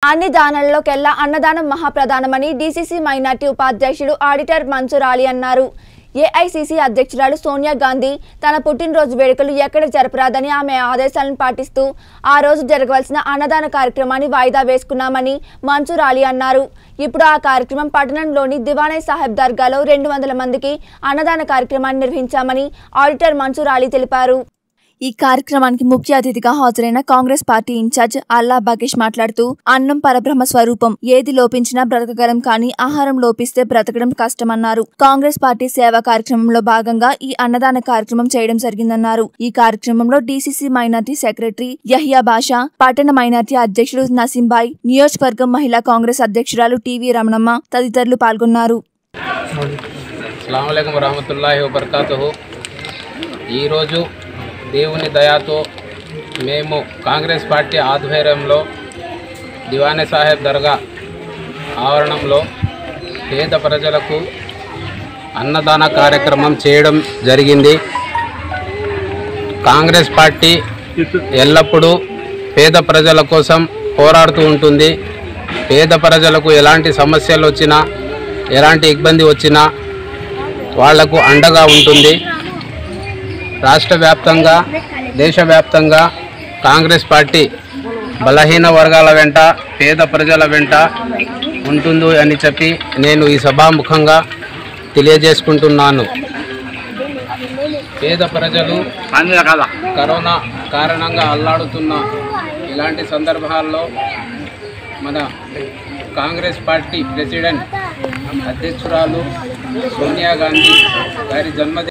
అన్ని దానాలలోకెల్లా అన్నదానం మహాప్రధానమని డీసీసీ మైనార్టీ ఉపాధ్యక్షుడు ఆడిటర్ మన్సూర్ అలీ అన్నారు ఏఐసీసీ అధ్యక్షురాలు సోనియా గాంధీ తన పుట్టినరోజు వేడుకలు ఎక్కడ జరపరాదని ఆమె ఆదేశాలను పాటిస్తూ ఆ రోజు జరగవలసిన అన్నదాన కార్యక్రమాన్ని వాయిదా వేసుకున్నామని మన్సూర్ అలీ అన్నారు ఇప్పుడు ఆ కార్యక్రమం పట్టణంలోని దివానై సాహెబ్ దర్గాలో రెండు వందల మందికి అన్నదాన కార్యక్రమాన్ని నిర్వహించామని ఆడిటర్ మన్సూర్ అలీ తెలిపారు ఈ కార్యక్రమానికి ముఖ్య అతిథిగా హాజరైన కాంగ్రెస్ పార్టీ ఇన్ఛార్జ్ అల్లా బకేష్ మాట్లాడుతూ అన్నం పరబ్రహ్మ స్వరూపం ఏది లోపించినా బ్రతకగలం కానీ ఆహారం లోపిస్తే బ్రతకడం కష్టమన్నారు కాంగ్రెస్ పార్టీ సేవా కార్యక్రమంలో భాగంగా ఈ అన్నదాన కార్యక్రమం చేయడం జరిగిందన్నారు ఈ కార్యక్రమంలో DCC minority secretary Yahya Basha పట్టణ మైనార్టీ అధ్యక్షుడు నసీంబాయ్ నియోజకవర్గం మహిళా కాంగ్రెస్ అధ్యక్షురాలు టీవీ రమణమ్మ తదితరులు పాల్గొన్నారు అస్సలం వరహమతుల్లాహి వబర్కాతుహు ఈరోజు దేవుని దయాతో మేము కాంగ్రెస్ పార్టీ ఆధ్వర్యంలో దివానే సాహెబ్ దర్గా ఆవరణంలో పేద ప్రజలకు అన్నదాన కార్యక్రమం చేయడం జరిగింది కాంగ్రెస్ పార్టీ ఎల్లప్పుడూ పేద ప్రజల కోసం పోరాడుతూ ఉంటుంది పేద ప్రజలకు ఎలాంటి సమస్యలు వచ్చినా ఎలాంటి ఇబ్బంది వచ్చినా వాళ్లకు అండగా ఉంటుంది రాష్ట్ర వ్యాప్తంగా దేశవ్యాప్తంగా కాంగ్రెస్ పార్టీ బలహీన వర్గాల వెంట పేద ప్రజల వెంట ఉంటుంది అని చెప్పి నేను ఈ సభాముఖంగా తెలియజేసుకుంటున్నాను పేద ప్రజలు కరోనా కారణంగా అల్లాడుతున్న ఇలాంటి సందర్భాల్లో మన కాంగ్రెస్ పార్టీ ప్రెసిడెంట్ అధ్యక్షురాలు సోనియా గాంధీ గారి జన్మదిన